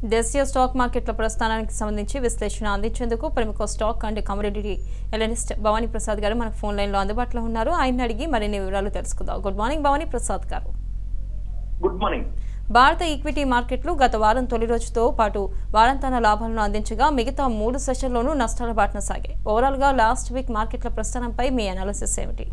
దేశీయ స్టాక్ మార్కెట్ల ప్రస్థానానికి సంబంధించి విశ్లేషణ అందించేందుకు ప్రముఖ stock and commodity analyst Bhavani Prasad గారు మన ఫోన్ లైన్లో అందుబాటులో ఉన్నారు ఆయన అడిగి మరిన్ని వివరాలు తెలుసుకుందాం గుడ్ మార్నింగ్ భవానీ ప్రసాద్ గారు గుడ్ మార్నింగ్ భారత ఈక్విటీ మార్కెట్లు గత వారం తొలి రోజుతో పాటు వారాంతాన లాభాలను అందించగా మిగతా మూడు సెషన్లోనూ నష్టాల బాటన సాగాయి ఓవరాల్గా లాస్ట్ వీక్ మార్కెట్ల ప్రస్థానంపై మీ అనాలిసిస్ ఏమిటి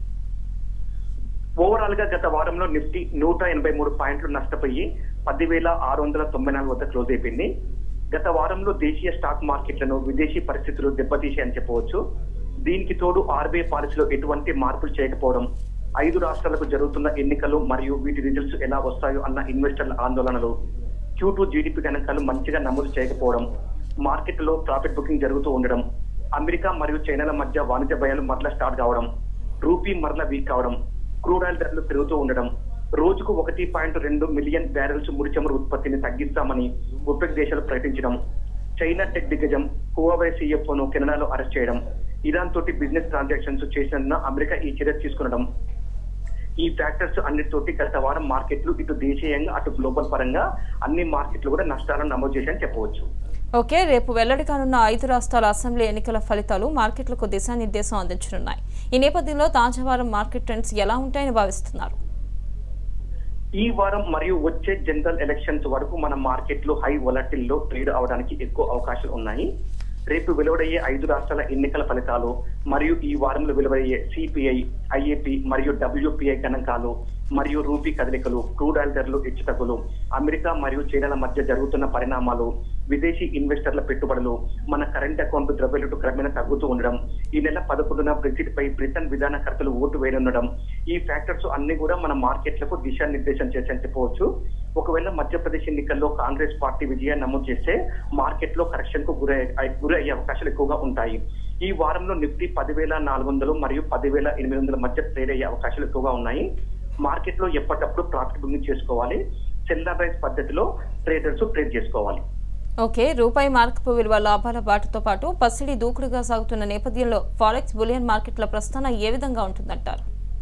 ఓవరాల్ గా గత వారంలో నిఫ్టీ నూట ఎనభై మూడు పాయింట్లు నష్టపోయి పదివేల ఆరు వందల తొంభై నాలుగు వద్ద క్లోజ్ అయిపోయింది గత వారంలో దేశీయ స్టాక్ మార్కెట్లను విదేశీ పరిస్థితులు దెబ్బతీశాయని చెప్పవచ్చు దీనికి తోడు ఆర్బీఐ పాలసీలో ఎటువంటి మార్పులు చేయకపోవడం ఐదు రాష్ట్రాలకు జరుగుతున్న ఎన్నికలు మరియు వీటి రిజల్ట్స్ ఎలా వస్తాయో అన్న ఇన్వెస్టర్ల ఆందోళనలు క్యూ టూ జీడిపి గణాంకాలు మంచిగా నమోదు చేయకపోవడం మార్కెట్లో ప్రాఫిట్ బుకింగ్ జరుగుతూ ఉండడం అమెరికా మరియు చైనాల మధ్య వాణిజ్య భయాలు మరలా స్టార్ట్ కావడం రూపీ మరలా వీక్ కావడం క్రూడ్ ఆయిల్ ధరలు పెరుగుతూ ఉండడం రోజుకు ఒకటి పాయింట్ రెండు మిలియన్ బ్యారెల్స్ ముడి చమురు ఉత్పత్తిని తగ్గిస్తామని ఒపెక్ దేశాలు ప్రకటించడం చైనా టెక్ దిగ్గజం హువావై సిఎఫ్ఓను కెనడాలో అరెస్ట్ చేయడం ఇరాన్ తోటి బిజినెస్ ట్రాన్సాక్షన్స్ చేసినందున అమెరికా ఈ చర్య తీసుకునడం ఈ ఫ్యాక్టర్స్ అన్నిటితోటి గత వారం మార్కెట్లు ఇటు దేశీయంగా అటు గ్లోబల్ పరంగా అన్ని మార్కెట్లు కూడా నష్టాలను నమోదు చేశాయని చెప్పవచ్చు ఓకే రేపు వెల్లడి కానున్న ఐదు రాష్ట్రాల అసెంబ్లీ ఎన్నికల ఫలితాలు మార్కెట్లకు దిశానిర్దేశం అందించనున్నాయి ఈ నేపథ్యంలో తాజా వారం మార్కెట్ ట్రెండ్స్ ఎలా ఉంటాయని భావిస్తున్నారు ఈ వారం మరియు వచ్చే జనరల్ ఎలక్షన్స్ వరకు మన మార్కెట్లు హై వొలటిల్లో ట్రేడ్ అవడానికి ఎక్కువ అవకాశాలు ఉన్నాయి రేపు వెలువడయ్యే ఐదు రాష్ట్రాల ఎన్నికల ఫలితాలు మరియు ఈ వారంలో వెలువడయ్యే సిపిఐ ఐఏపి మరియు డబ్ల్యూపిఐ గణాంకాలు మరియు రూపీ కదలికలు క్రూడ్ ఆయిల్ ధరలు హెచ్చుతగ్గులు అమెరికా మరియు చైనాల మధ్య జరుగుతున్న పరిణామాలు విదేశీ ఇన్వెస్టర్ల పెట్టుబడులు మన కరెంట్ అకౌంట్ ద్రవ్యలుటు క్రమేణా తగ్గుతూ ఉండడం ఈ నెల పదకొండున బ్రెగ్జిట్ పై బ్రిటన్ విధానకర్తలు ఓటు వేయనుండడం ఈ ఫ్యాక్టర్స్ అన్ని కూడా మన మార్కెట్లకు దిశానిర్దేశం చేశాయని చెప్పవచ్చు ఒకవేళ మధ్యప్రదేశ్ ఎన్నికల్లో కాంగ్రెస్ పార్టీ విజయాన్ని నమోదు చేస్తే మార్కెట్ లో కరెక్షన్ కు గురై గురి అయ్యే అవకాశాలు ఎక్కువగా ఉంటాయి ఈ వారంలో నిఫ్టీ పదివేల నాలుగు వందలు మరియు పదివేల ఎనిమిది వందల మధ్య ట్రేడ్ అయ్యే అవకాశాలు ఎక్కువగా ఉన్నాయి మార్కెట్ లో ఎప్పటికప్పుడు ప్రాఫిట్ బుకింగ్ చేసుకోవాలి సెల్లర్ రైస్ పద్ధతిలో ట్రేడర్స్ ట్రేడ్ చేసుకోవాలి ఓకే రూపాయి మార్కపు విలువ లాభాల బాటతో పాటు పసిడి దూకుడుగా సాగుతున్న నేపథ్యంలో ఫారెక్స్ బులియన్ మార్కెట్ల ప్రస్థానం ఏ విధంగా ఉంటుందంటారు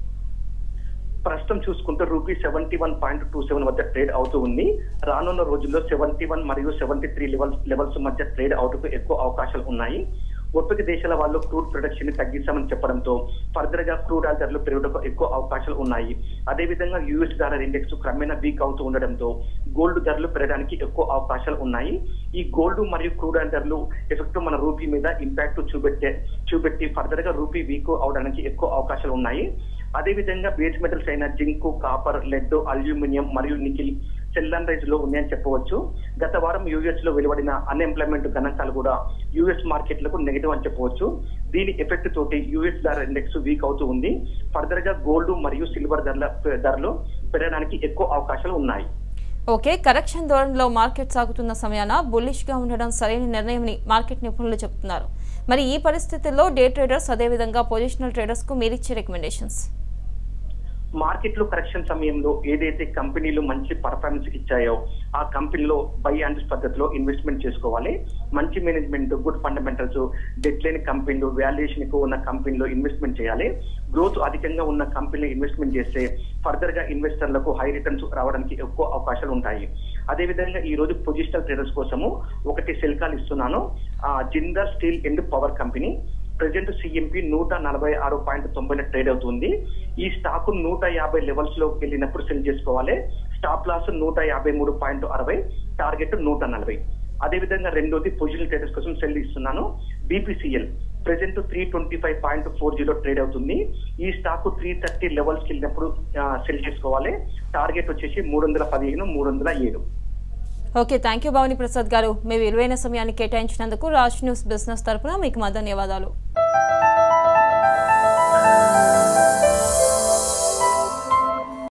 ప్రస్తుతం చూసుకుంటే rupee seventy one point two seven వద్ద ట్రేడ్ అవుతూ ఉంది రానున్న రోజుల్లో సెవెంటీ వన్ మరియు సెవెంటీ త్రీ లెవెల్స్ లెవెల్స్ మధ్య ట్రేడ్ అవుటకు ఎక్కువ అవకాశాలు ఉన్నాయి ఒప్పిక దేశాల వాళ్ళు క్రూడ్ ప్రొడక్షన్ ని తగ్గిస్తామని చెప్పడంతో ఫర్దర్ గా క్రూడ్ ఆయిల్ ధరలు పెరుగుటకు ఎక్కువ అవకాశాలు ఉన్నాయి అదేవిధంగా యూఎస్ డాలర్ ఇండెక్స్ క్రమేణా వీక్ అవుతూ ఉండడంతో గోల్డ్ ధరలు పెరగడానికి ఎక్కువ అవకాశాలు ఉన్నాయి ఈ గోల్డ్ మరియు క్రూడ్ ఆయిల్ ధరలు ఎఫెక్ట్ మన రూపీ మీద ఇంపాక్ట్ చూపెట్టే చూపెట్టి ఫర్దర్ గా రూపీ వీక్ అవడానికి ఎక్కువ అవకాశాలు ఉన్నాయి అదేవిధంగా బేస్ మెటల్స్ అయిన జింక్ కాపర్ లెడ్ అల్యూమినియం మరియు నికిల్ సెల్లన్ రైజ్ లో ఉన్నాయని చెప్పవచ్చు గత వారం యూఎస్ లో వెలువడిన అన్ఎంప్లాయ్మెంట్ గణాంకాలు కూడా యూఎస్ మార్కెట్లకు నెగిటివ్ అని చెప్పవచ్చు దీని ఎఫెక్ట్ తోటి యూఎస్ డాలర్ ఇండెక్స్ వీక్ అవుతూ ఉంది ఫర్దర్ గా గోల్డ్ మరియు సిల్వర్ ధరల ధరలు పెరగడానికి ఎక్కువ అవకాశాలు ఉన్నాయి ఓకే కరెక్షన్ ధోరణిలో మార్కెట్ సాగుతున్న సమయాన బుల్లిష్గా ఉండడం సరైన నిర్ణయమని మార్కెట్ నిపుణులు చెబుతున్నారు మరి ఈ పరిస్థితుల్లో డే ట్రేడర్స్ అదేవిధంగా పొజిషనల్ ట్రేడర్స్కు మీరిచ్చే రికమెండేషన్స్ మార్కెట్ లో కరెక్షన్ సమయంలో ఏదైతే కంపెనీలు మంచి పర్ఫార్మెన్స్ ఇచ్చాయో ఆ కంపెనీలో బై అండ్ పద్ధతిలో ఇన్వెస్ట్మెంట్ చేసుకోవాలి మంచి మేనేజ్మెంట్ గుడ్ ఫండమెంటల్స్ డెట్ లేని కంపెనీలు వాల్యుయేషన్ ఎక్కువ ఉన్న కంపెనీలో ఇన్వెస్ట్మెంట్ చేయాలి గ్రోత్ అధికంగా ఉన్న కంపెనీలో ఇన్వెస్ట్మెంట్ చేస్తే ఫర్దర్ గా ఇన్వెస్టర్లకు హై రిటర్న్స్ రావడానికి ఎక్కువ అవకాశాలు ఉంటాయి అదేవిధంగా ఈ రోజు పొజిషనల్ ట్రేడర్స్ కోసము ఒకటి సెల్కాల్ ఇస్తున్నాను Jindal steel and power company present CMP నూట నలభై ఆరు పాయింట్ తొంభై ట్రేడ్ అవుతుంది ఈ స్టాక్ నూట యాభై లెవెల్స్ లో వెళ్ళినప్పుడు సెల్ చేసుకోవాలి స్టాప్ లాస్ నూట యాభై మూడు పాయింట్ అరవై టార్గెట్ నూట నలభై అదేవిధంగా రెండోది పొజిషన్ ట్రేడర్స్ కోసం సెల్ ఇస్తున్నాను BPCL present three twenty five point four zero trade అవుతుంది ఈ స్టాక్ త్రీ థర్టీ లెవెల్స్కి వెళ్ళినప్పుడు సెల్ చేసుకోవాలి టార్గెట్ వచ్చేసి మూడు వందల పదిహేను మూడు వందల ఏడు okay thank you Bhavani Prasad గారు మీ విలువైన సమయాన్ని కేటాయించినందుకు రాజ్ న్యూస్ బిజినెస్ తరపున మీకు మా ధన్యవాదాలు